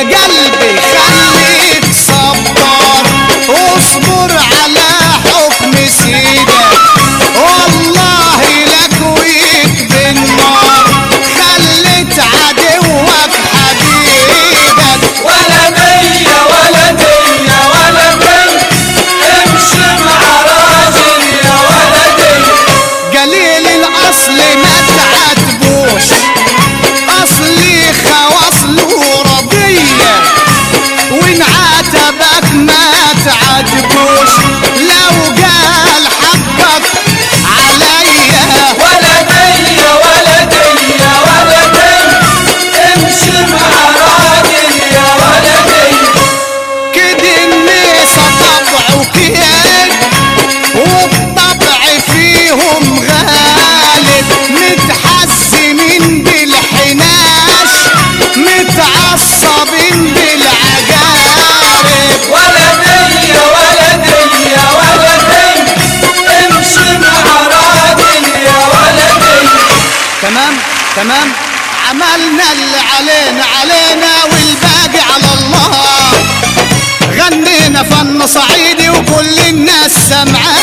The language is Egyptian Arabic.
قلبي خليك صبر اصبر على حكم سيدك والله لك ويكفي النار خليت عدوك حبيبك ولدي ولدي يا ولدي امشي مع راجل يا ولدي قليل الاصل ما تعاتبوش اصلي خواصله رضيه وان عاتبك ما تعاتبوش لو قال حقك عليا ولدي يا ولدي يا ولدي امشي مع راجل يا ولدي كده الناس طبعه كيد والطبع فيهم غالب متحسنين بالحناش متعصبين بالعجارب ولدي يا ولدي يا ولدي امشي مع راجل يا ولدي تمام تمام عملنا اللي علينا علينا والباقي على الله غنينا فن صعيدي وكل الناس سمعان